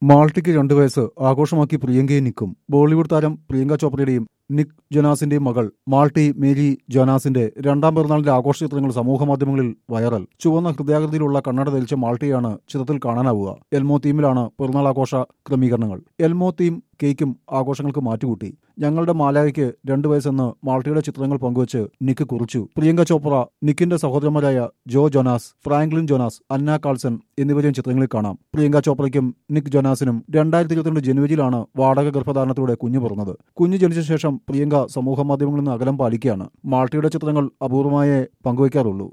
മാൾട്ടിക്ക് രണ്ടു വയസ്സ് ആഘോഷമാക്കി പ്രിയങ്കയും നിക്കും ബോളിവുഡ് താരം പ്രിയങ്ക ചോപ്രയുടെയും നിക് ജൊനാസിന്റെയും മകൾ മാൾട്ടി മേരി ജൊനാസിന്റെ രണ്ടാം പിറന്നാളിന്റെ ആഘോഷ ചിത്രങ്ങൾ സമൂഹമാധ്യമങ്ങളിൽ വൈറൽ ചുവന്ന ഹൃദയാകൃതിയിലുള്ള കണ്ണട ധരിച്ച മാൾട്ടിയാണ് ചിത്രത്തിൽ കാണാനാവുക എൽമോ തീമിലാണ് പിറന്നാൾ ആഘോഷ ക്രമീകരണങ്ങൾ എൽമോ തീം കേക്കും ആഘോഷങ്ങൾക്ക് മാറ്റുകൂട്ടി ഞങ്ങളുടെ മാലായയ്ക്ക് രണ്ടു വയസ്സെന്ന് മാൾട്ടിയുടെ ചിത്രങ്ങൾ പങ്കുവച്ച് നിക്ക് കുറിച്ചു പ്രിയങ്ക ചോപ്ര നിക്കിന്റെ സഹോദരന്മാരായ Joe Jonas Franklin Jonas Anna Carlson എന്നിവരെയും ചിത്രങ്ങളിൽ കാണാം പ്രിയങ്ക ചോപ്രയ്ക്കും നിക് ജോനാസിനും രണ്ടായിരത്തി ഇരുപത്തിരണ്ട് ജനുവരിയിലാണ് വാടക ഗർഭധാരണത്തിലൂടെ കുഞ്ഞു പിറന്നത് കുഞ്ഞ് ജനിച്ച ശേഷം പ്രിയങ്ക സമൂഹ മാധ്യമങ്ങളിൽ നിന്ന് അകലം പാലിക്കുകയാണ് മാൾട്ടിയുടെ ചിത്രങ്ങൾ അപൂർവമായേ പങ്കുവയ്ക്കാറുള്ളൂ